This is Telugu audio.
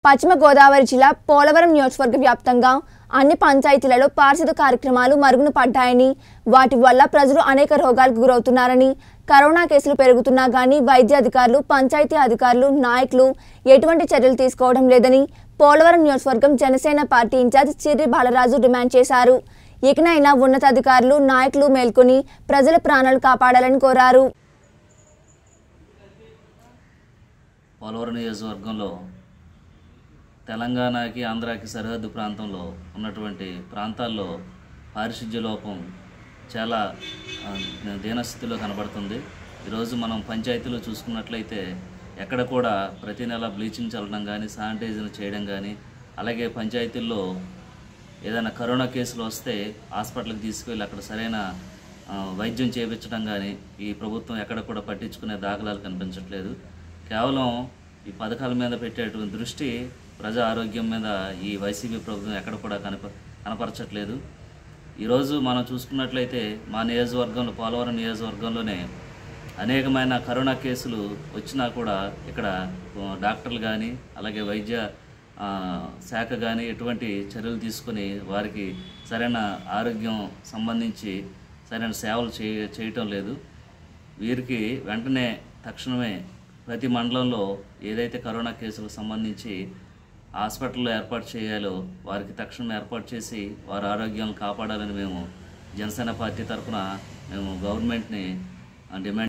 పశ్చిమ గోదావరి జిల్లా పోలవరం నియోజకవర్గ వ్యాప్తంగా అన్ని పంచాయతీలలో పారిశుద్ధ కార్యక్రమాలు మరుగున పడ్డాయని వాటి వల్ల ప్రజలు అనేక రోగాలకు గురవుతున్నారని కరోనా కేసులు పెరుగుతున్నా గానీ వైద్య అధికారులు పంచాయతీ అధికారులు నాయకులు ఎటువంటి చర్యలు తీసుకోవడం లేదని పోలవరం నియోజకవర్గం Janasena party in-charge Chirri Balaraju demand చేశారు ఇకనైనా ఉన్నతాధికారులు నాయకులు మేల్కొని ప్రజల ప్రాణాలు కాపాడాలని కోరారు పోలవరం నియోజకవర్గంలో తెలంగాణకి ఆంధ్రాకి సరిహద్దు ప్రాంతంలో ఉన్నటువంటి ప్రాంతాల్లో పారిశుధ్య లోపం చాలా ఆ, దీనస్థితిలో కనబడుతుంది ఈరోజు మనం పంచాయతీలో చూసుకున్నట్లయితే ఎక్కడ కూడా ప్రతి నెల బ్లీచింగ్ చల్లడం కానీ శానిటైజర్ చేయడం కానీ అలాగే పంచాయతీల్లో ఏదైనా కరోనా కేసులు వస్తే హాస్పిటల్కి తీసుకువెళ్ళి అక్కడ సరైన ఆ, వైద్యం చేయించడం కానీ ఈ ప్రభుత్వం ఎక్కడ కూడా పట్టించుకునే దాఖలాలు కనిపించట్లేదు కేవలం ఈ పథకాల మీద పెట్టేటువంటి దృష్టి ప్రజా ఆరోగ్యం మీద ఈ వైసీపీ ప్రభుత్వం ఎక్కడ కూడా కనప కనపరచట్లేదు ఈరోజు మనం చూసుకున్నట్లయితే మా నియోజకవర్గంలో పోలవరం నియోజకవర్గంలోనే అనేకమైన కరోనా కేసులు వచ్చినా కూడా ఇక్కడ ఆ, డాక్టర్లు కానీ అలాగే వైద్య ఆ, శాఖ కానీ ఎటువంటి చర్యలు తీసుకొని వారికి సరైన ఆరోగ్యం సంబంధించి సరైన సేవలు చేయ చేయటం లేదు వీరికి వెంటనే తక్షణమే ప్రతి మండలంలో ఏదైతే కరోనా కేసులకు సంబంధించి హాస్పిటల్లో ఏర్పాటు చేయాలో వారికి తక్షణం ఏర్పాటు చేసి వారి ఆరోగ్యాలను కాపాడాలని మేము జనసేన పార్టీ తరఫున మేము గవర్నమెంట్ని డిమాండ్